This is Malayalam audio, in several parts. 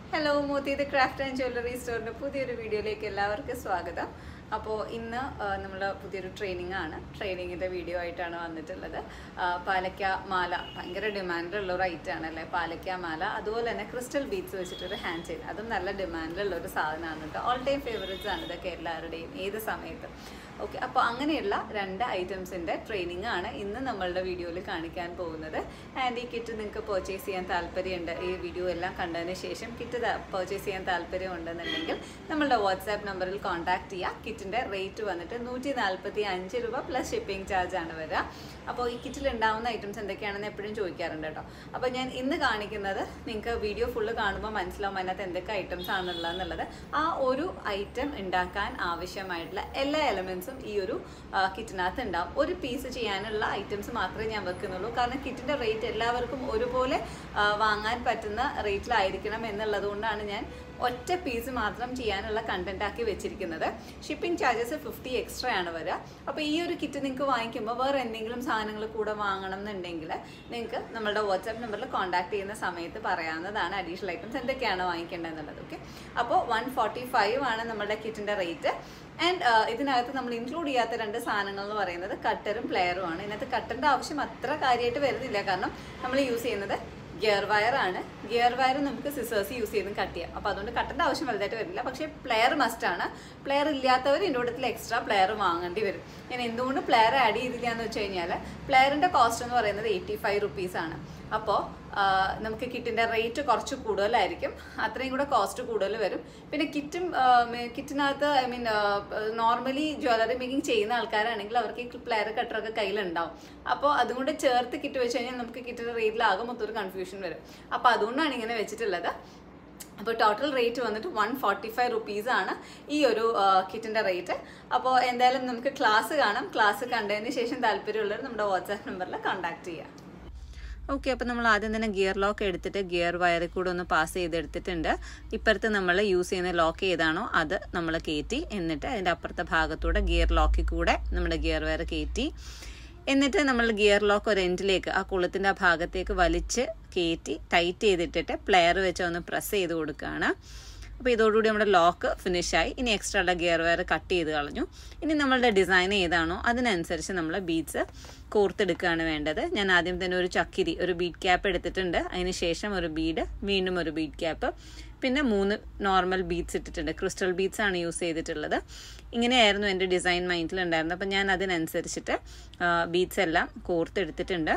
hello Moti the craft and jewellery സ്റ്റോറിന്റെ പുതിയൊരു വീഡിയോയിലേക്ക് എല്ലാവർക്കും സ്വാഗതം അപ്പോൾ ഇന്ന് നമ്മൾ പുതിയൊരു ട്രെയിനിങ് ആണ് ട്രെയിനിങ്ങിൻ്റെ വീഡിയോ ആയിട്ടാണ് വന്നിട്ടുള്ളത് ആ, പാലക്ക മാല ഭയങ്കര ഡിമാൻഡുള്ള ഒരു ഐറ്റം ആണ് അല്ലേ പാലക്ക മാല അതുപോലെ തന്നെ ക്രിസ്റ്റൽ ബീറ്റ്സ് വെച്ചിട്ടൊരു ഹാൻഡ് ചെയിൻ അതും നല്ല ഡിമാൻഡിലുള്ള ഒരു സാധനമാണ് കേട്ടോ ഓൾ ടൈം ഫേവറേറ്റ്സ് ആണ് ഇതൊക്കെ എല്ലാവരുടെയും ഏത് സമയത്തും ഓക്കെ അപ്പോൾ അങ്ങനെയുള്ള രണ്ട് ഐറ്റംസിൻ്റെ ട്രെയിനിങ് ആണ് ഇന്ന് നമ്മളുടെ വീഡിയോയിൽ കാണിക്കാൻ പോകുന്നത് ആൻഡ് ഈ കിറ്റ് നിങ്ങൾക്ക് പർച്ചേസ് ചെയ്യാൻ താല്പര്യമുണ്ട് ഈ വീഡിയോ എല്ലാം കണ്ടതിന് ശേഷം കിറ്റ് പർച്ചേസ് ചെയ്യാൻ താല്പര്യം ഉണ്ടെന്നുണ്ടെങ്കിൽ നമ്മളുടെ വാട്സാപ്പ് നമ്പറിൽ കോൺടാക്ട് ചെയ്യുക കിറ്റിൻ്റെ റേറ്റ് വന്നിട്ട് നൂറ്റി നാൽപ്പത്തി അഞ്ച് രൂപ പ്ലസ് ഷിപ്പിംഗ് ചാർജ് ആണ് വരിക അപ്പോൾ ഈ കിറ്റിൽ ഉണ്ടാവുന്ന ഐറ്റംസ് എന്തൊക്കെയാണെന്ന് എപ്പോഴും ചോദിക്കാറുണ്ട് കേട്ടോ അപ്പോൾ ഞാൻ ഇന്ന് കാണിക്കുന്നത് നിങ്ങൾക്ക് വീഡിയോ ഫുള്ള് കാണുമ്പോൾ മനസ്സിലാവും അതിനകത്ത് എന്തൊക്കെ ഐറ്റംസ് ആണുള്ളതെന്നുള്ളത് ആ ഒരു ഐറ്റം ഉണ്ടാക്കാൻ ആവശ്യമായിട്ടുള്ള എല്ലാ എലമെൻസും ഈ ഒരു ആ, കിറ്റിനകത്ത് ഉണ്ടാവും ഒരു പീസ് ചെയ്യാനുള്ള ഐറ്റംസ് മാത്രമേ ഞാൻ വെക്കുന്നുള്ളൂ കാരണം കിറ്റിൻ്റെ റേറ്റ് എല്ലാവർക്കും ഒരുപോലെ ആ, വാങ്ങാൻ പറ്റുന്ന റേറ്റിലായിരിക്കണം എന്നുള്ളത് കൊണ്ടാണ് ഞാൻ ഒറ്റ പീസ് മാത്രം ചെയ്യാനുള്ള കണ്ടന്റ് ആക്കി വെച്ചിരിക്കുന്നത് ഷിപ്പിംഗ് ചാർജസ് ഫിഫ്റ്റി എക്സ്ട്രാ ആണ് വരിക അപ്പോൾ ഈ ഒരു കിറ്റ് നിങ്ങൾക്ക് വാങ്ങിക്കുമ്പോൾ വേറെ എന്തെങ്കിലും സാധനങ്ങൾ കൂടെ വാങ്ങണം എന്നുണ്ടെങ്കിൽ നിങ്ങൾക്ക് നമ്മളുടെ വാട്സാപ്പ് നമ്പറിൽ കോൺടാക്ട് ചെയ്യുന്ന സമയത്ത് പറയാവുന്നതാണ് അഡീഷണൽ ഐറ്റംസ് എന്തൊക്കെയാണ് വാങ്ങിക്കേണ്ടതെന്നുള്ളത് ഓക്കെ അപ്പോൾ വൺ ഫോർട്ടി ഫൈവ് ആണ് നമ്മുടെ കിറ്റിൻ്റെ റേറ്റ് ആൻഡ് ഇതിനകത്ത് നമ്മൾ ഇൻക്ലൂഡ് ചെയ്യാത്ത രണ്ട് സാധനങ്ങൾ എന്ന് പറയുന്നത് കട്ടറും പ്ലെയറും ആണ് ഇതിനകത്ത് കട്ടറിൻ്റെ ആവശ്യം അത്ര കാര്യമായിട്ട് വരുന്നില്ല കാരണം നമ്മൾ യൂസ് ചെയ്യുന്നത് ഗിയർ വയർ ആണ് ഗിയർ വയർ നമുക്ക് സിസേഴ്സ് യൂസ് ചെയ്തും കട്ട് ചെയ്യാം അപ്പോൾ അതുകൊണ്ട് കട്ടേണ്ട ആവശ്യം വലുതായിട്ട് വരില്ല പക്ഷേ പ്ലെയർ മസ്റ്റ് ആണ് പ്ലെയർ ഇല്ലാത്തവർ ഇതിൻ്റെ കൂട്ടത്തിൽ എക്സ്ട്രാ പ്ലെയർ വാങ്ങേണ്ടി വരും ഞാൻ എന്തുകൊണ്ട് പ്ലെയർ ആഡ് ചെയ്തില്ല എന്ന് വെച്ച് കഴിഞ്ഞാൽ പ്ലെയറിൻ്റെ കോസ്റ്റ് എന്ന് പറയുന്നത് എയ്റ്റി ഫൈവ് റുപ്പീസ് ആണ് അപ്പോൾ നമുക്ക് കിറ്റിൻ്റെ റേറ്റ് കുറച്ച് കൂടുതലായിരിക്കും അത്രയും കൂടെ കോസ്റ്റ് കൂടുതൽ വരും പിന്നെ കിറ്റും കിറ്റിനകത്ത് I mean normally jewellery making ചെയ്യുന്ന ആൾക്കാരാണെങ്കിൽ അവർക്ക് ഈ പ്ലെയർ കട്ടറൊക്കെ കയ്യിലുണ്ടാവും അപ്പോൾ അതുകൊണ്ട് ചേർത്ത് കിറ്റ് വെച്ച് കഴിഞ്ഞാൽ നമുക്ക് കിറ്റിൻ്റെ റേറ്റിലാകും മൊത്തം ഒരു കൺഫ്യൂഷൻ വരും അപ്പോൾ അതുകൊണ്ടാണ് ഇങ്ങനെ വെച്ചിട്ടുള്ളത് അപ്പോൾ ടോട്ടൽ റേറ്റ് വന്നിട്ട് വൺ ഫോർട്ടി ഫൈവ് റുപ്പീസ് ആണ് ഈ ഒരു കിറ്റിൻ്റെ റേറ്റ് അപ്പോൾ എന്തായാലും നമുക്ക് ക്ലാസ് കാണാം ക്ലാസ് കണ്ടതിന് ശേഷം താല്പര്യമുള്ളവർ നമ്മുടെ വാട്സാപ്പ് നമ്പറിൽ കോൺടാക്ട് ചെയ്യാം ഓക്കെ അപ്പോൾ നമ്മൾ ആദ്യം തന്നെ ഗിയർ ലോക്ക് എടുത്തിട്ട് ഗിയർ വയറിൽ കൂടെ ഒന്ന് പാസ് ചെയ്തെടുത്തിട്ടുണ്ട് ഇപ്പുറത്ത് നമ്മൾ യൂസ് ചെയ്യുന്ന ലോക്ക് ഏതാണോ അത് നമ്മൾ കയറ്റി എന്നിട്ട് അതിൻ്റെ അപ്പുറത്തെ ഭാഗത്തൂടെ ഗിയർ ലോക്കിൽ കൂടെ നമ്മുടെ ഗിയർ വയർ കയറ്റി എന്നിട്ട് നമ്മൾ ഗിയർ ലോക്ക് ഒരു എൻഡിലേക്ക് ആ കുളത്തിൻ്റെ ആ ഭാഗത്തേക്ക് വലിച്ച് കയറ്റി ടൈറ്റ് ചെയ്തിട്ടിട്ട് പ്ലെയർ വെച്ച് ഒന്ന് പ്രസ് ചെയ്ത് കൊടുക്കുകയാണ് അപ്പോൾ ഇതോടുകൂടി നമ്മുടെ ലോക്ക് ഫിനിഷായി ഇനി എക്സ്ട്രാ ഉള്ള ഗിയർ വയർ കട്ട് ചെയ്ത് കളഞ്ഞു ഇനി നമ്മളുടെ ഡിസൈൻ ഏതാണോ അതിനനുസരിച്ച് നമ്മൾ ബീഡ്സ് കോർത്തെടുക്കുകയാണ് വേണ്ടത് ഞാൻ ആദ്യം തന്നെ ഒരു ചക്കിരി ഒരു ബീഡ് ക്യാപ്പ് എടുത്തിട്ടുണ്ട് അതിന് ശേഷം ഒരു ബീഡ് വീണ്ടും ഒരു ബീഡ് ക്യാപ്പ് പിന്നെ മൂന്ന് നോർമൽ ബീഡ്സ് ഇട്ടിട്ടുണ്ട് ക്രിസ്റ്റൽ ബീഡ്സ് ആണ് യൂസ് ചെയ്തിട്ടുള്ളത് ഇങ്ങനെയായിരുന്നു എൻ്റെ ഡിസൈൻ മൈൻഡിൽ ഉണ്ടായിരുന്നത് അപ്പം ഞാൻ അതിനനുസരിച്ചിട്ട് ബീഡ്സ് എല്ലാം കോർത്തെടുത്തിട്ടുണ്ട്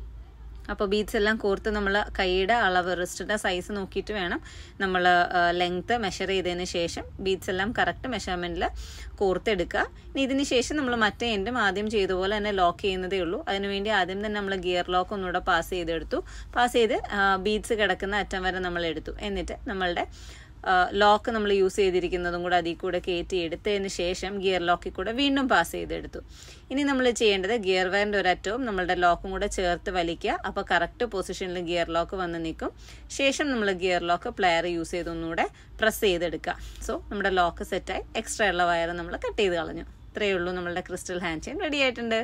അപ്പോൾ ബീഡ്സ് എല്ലാം കോർത്ത് നമ്മൾ കൈയുടെ അളവ് റിസ്റ്റിൻ്റെ സൈസ് നോക്കിയിട്ട് വേണം നമ്മൾ ലെങ്ത്ത് മെഷർ ചെയ്തതിന് ശേഷം ബീഡ്സ് എല്ലാം കറക്റ്റ് മെഷർമെൻറ്റിൽ കോർത്തെടുക്കുക ഇനി ഇതിന് ശേഷം നമ്മൾ മറ്റേ എൻഡും ആദ്യം ചെയ്ത പോലെ തന്നെ ലോക്ക് ചെയ്യുന്നതേ ഉള്ളൂ അതിനുവേണ്ടി ആദ്യം തന്നെ നമ്മൾ ഗിയർ ലോക്ക് ഒന്നുകൂടെ പാസ് ചെയ്തെടുത്തു പാസ് ചെയ്ത് ബീഡ്സ് കിടക്കുന്ന അറ്റം വരെ നമ്മൾ എടുത്തു എന്നിട്ട് നമ്മളുടെ ലോക്ക് നമ്മൾ യൂസ് ചെയ്തിരിക്കുന്നതും കൂടെ അതിൽ കൂടെ കയറ്റി എടുത്തതിന് ശേഷം ഗിയർ ലോക്കിൽ കൂടെ വീണ്ടും പാസ് ചെയ്തെടുത്തു ഇനി നമ്മൾ ചെയ്യേണ്ടത് ഗിയർ വയറിൻ്റെ ഒരറ്റവും നമ്മളുടെ ലോക്കും കൂടെ ചേർത്ത് വലിക്കുക അപ്പോൾ കറക്റ്റ് പൊസിഷനിൽ ഗിയർ ലോക്ക് വന്ന് നിൽക്കും ശേഷം നമ്മൾ ഗിയർ ലോക്ക് പ്ലെയർ യൂസ് ചെയ്തൊന്നുകൂടെ പ്രസ് ചെയ്തെടുക്കുക സോ നമ്മുടെ ലോക്ക് സെറ്റായി എക്സ്ട്രാ ഉള്ള വയർ നമ്മൾ കട്ട് ചെയ്ത് കളഞ്ഞു ഇത്രയേ ഉള്ളൂ നമ്മളുടെ ക്രിസ്റ്റൽ ഹാൻഡ് ചെയിൻ റെഡി ആയിട്ടുണ്ട്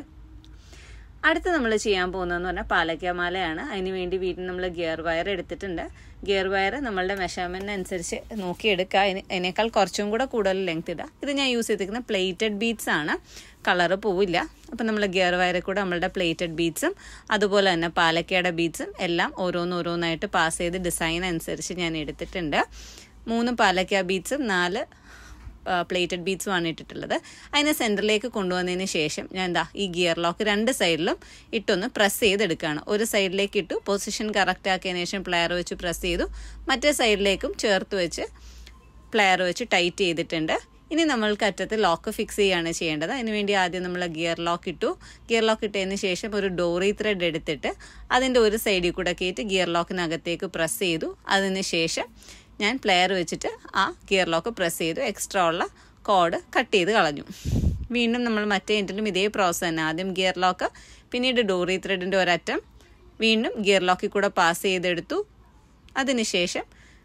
അടുത്ത് നമ്മൾ ചെയ്യാൻ പോകുന്നതെന്ന് പറഞ്ഞാൽ പാലക്കാമാലയാണ് അതിന് വേണ്ടി വീട്ടിൽ നമ്മൾ ഗിയർ വയർ എടുത്തിട്ടുണ്ട് ഗിയർ വയർ നമ്മളുടെ മെഷർമെൻറ്റിന് അനുസരിച്ച് നോക്കിയെടുക്കുക അതിന് അതിനേക്കാൾ കുറച്ചും കൂടെ കൂടുതൽ ലെങ്ത് ഇടുക ഇത് ഞാൻ യൂസ് ചെയ്തിരിക്കുന്ന പ്ലേറ്റഡ് ബീഡ്സ് ആണ് കളറ് പോവില്ല അപ്പം നമ്മൾ ഗിയർ വയറിൽ കൂടെ നമ്മളുടെ പ്ലേറ്റഡ് ബീഡ്സും അതുപോലെ തന്നെ പാലക്കയുടെ ബീഡ്സും എല്ലാം ഓരോന്നോരോന്നായിട്ട് പാസ് ചെയ്ത് ഡിസൈൻ അനുസരിച്ച് ഞാൻ എടുത്തിട്ടുണ്ട് മൂന്ന് പാലക്ക ബീഡ്സും നാല് പ്ലേറ്റഡ് ബീഡ്സും ആണ് ഇട്ടിട്ടുള്ളത് അതിനെ സെൻറ്ററിലേക്ക് കൊണ്ടുവന്നതിന് ശേഷം ഞാൻ എന്താ ഈ ഗിയർ ലോക്ക് രണ്ട് സൈഡിലും ഇട്ടൊന്ന് പ്രസ് ചെയ്തെടുക്കുകയാണ് ഒരു സൈഡിലേക്ക് ഇട്ടു പൊസിഷൻ കറക്റ്റ് ആക്കിയതിന് ശേഷം പ്ലെയർ വെച്ച് പ്രസ് ചെയ്തു മറ്റേ സൈഡിലേക്കും ചേർത്ത് വെച്ച് പ്ലെയർ വെച്ച് ടൈറ്റ് ചെയ്തിട്ടുണ്ട് ഇനി നമ്മൾക്ക് അറ്റത്ത് ലോക്ക് ഫിക്സ് ചെയ്യുകയാണ് ചെയ്യേണ്ടത് അതിനുവേണ്ടി ആദ്യം നമ്മൾ ഗിയർ ലോക്ക് ഇട്ടു ഗിയർ ലോക്ക് ഇട്ടതിന് ശേഷം ഒരു ഡോറി ത്രെഡ് എടുത്തിട്ട് അതിൻ്റെ ഒരു സൈഡിൽ കൂടെ കയറ്റി ഗിയർ ലോക്കിനകത്തേക്ക് പ്രസ് ചെയ്തു അതിന് ശേഷം ഞാൻ പ്ലെയർ വെച്ചിട്ട് ആ ഗിയർ ലോക്ക് പ്രസ് ചെയ്തു എക്സ്ട്രാ ഉള്ള കോഡ് കട്ട് ചെയ്ത് കളഞ്ഞു വീണ്ടും നമ്മൾ മറ്റേ എൻഡിലും ഇതേ പ്രോസസ്സ് തന്നെ ആദ്യം ഗിയർ ലോക്ക് പിന്നീട് ഡോറി ത്രെഡിൻ്റെ ഒരറ്റം വീണ്ടും ഗിയർ ലോക്കിൽ കൂടെ പാസ് ചെയ്തെടുത്തു അതിനുശേഷം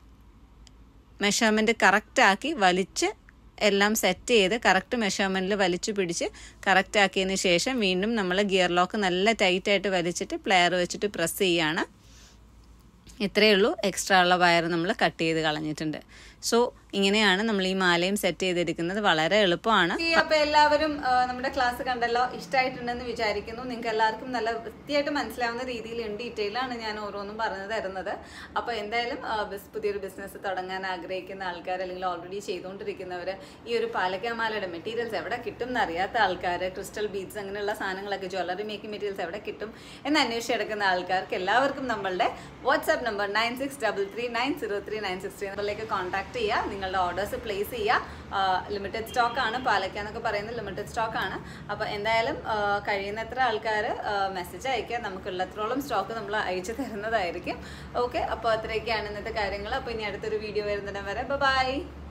മെഷർമെൻറ്റ് കറക്റ്റാക്കി വലിച്ച് എല്ലാം സെറ്റ് ചെയ്ത് കറക്റ്റ് മെഷർമെൻറ്റിൽ വലിച്ചു പിടിച്ച് കറക്റ്റ് ആക്കിയതിന് ശേഷം വീണ്ടും നമ്മൾ ഗിയർ ലോക്ക് നല്ല ടൈറ്റായിട്ട് വലിച്ചിട്ട് പ്ലെയർ വെച്ചിട്ട് പ്രസ് ചെയ്യുകയാണ് ഇത്രയേ ഉള്ളൂ എക്സ്ട്രാ ഉള്ള വയർ നമ്മൾ കട്ട് ചെയ്ത് കളഞ്ഞിട്ടുണ്ട് സോ ഇങ്ങനെയാണ് നമ്മൾ ഈ മാലയും സെറ്റ് ചെയ്തെടുക്കുന്നത് വളരെ എളുപ്പമാണ് അപ്പൊ എല്ലാവരും ആ, നമ്മുടെ ക്ലാസ് കണ്ടല്ലോ ഇഷ്ടമായിട്ടുണ്ടെന്ന് വിചാരിക്കുന്നു നിങ്ങൾക്ക് എല്ലാവർക്കും നല്ല വൃത്തിയായിട്ട് മനസ്സിലാവുന്ന രീതിയിൽ ഇൻ ഡീറ്റെയിൽ ആണ് ഞാൻ ഓരോന്നും പറഞ്ഞു തരുന്നത് അപ്പൊ എന്തായാലും ആ, ബിസ്- പുതിയൊരു ബിസിനസ് തുടങ്ങാൻ ആഗ്രഹിക്കുന്ന ആൾക്കാർ അല്ലെങ്കിൽ ഓൾറെഡി ചെയ്തുകൊണ്ടിരിക്കുന്നവർ ഈ ഒരു പാലക്കാമാലയുടെ മെറ്റീരിയൽസ് എവിടെ കിട്ടും എന്നറിയാത്ത ആൾക്കാർ ക്രിസ്റ്റൽ ബീഡ്സ് അങ്ങനെയുള്ള സാധനങ്ങളൊക്കെ ജ്വല്ലറി മേക്കിംഗ് മെറ്റീരിയൽസ് എവിടെ കിട്ടും എന്ന് അന്വേഷിച്ചെടുക്കുന്ന ആൾക്കാർക്ക് എല്ലാവർക്കും നമ്മളുടെ WhatsApp number nine six double three nine zero three nine six three നമ്പറിലേക്ക് കോൺടാക്ട് ചെയ്യുക നിങ്ങളുടെ ഓർഡേഴ്സ് പ്ലേസ് ചെയ്യുക ലിമിറ്റഡ് സ്റ്റോക്ക് ആണ് പാലക്ക എന്നൊക്കെ പറയുന്നത് ലിമിറ്റഡ് സ്റ്റോക്ക് ആണ് അപ്പോൾ എന്തായാലും ആ, കഴിയുന്നത്ര ആൾക്കാർ മെസ്സേജ് അയക്കുക നമുക്കുള്ളത്രോളം സ്റ്റോക്ക് നമ്മൾ അയച്ചു തരുന്നതായിരിക്കും ഓക്കെ അപ്പോൾ അത്രയൊക്കെയാണ് ഇന്നത്തെ കാര്യങ്ങൾ അപ്പോൾ ഇനി അടുത്തൊരു വീഡിയോ വരുന്നിടം വരെ ബൈ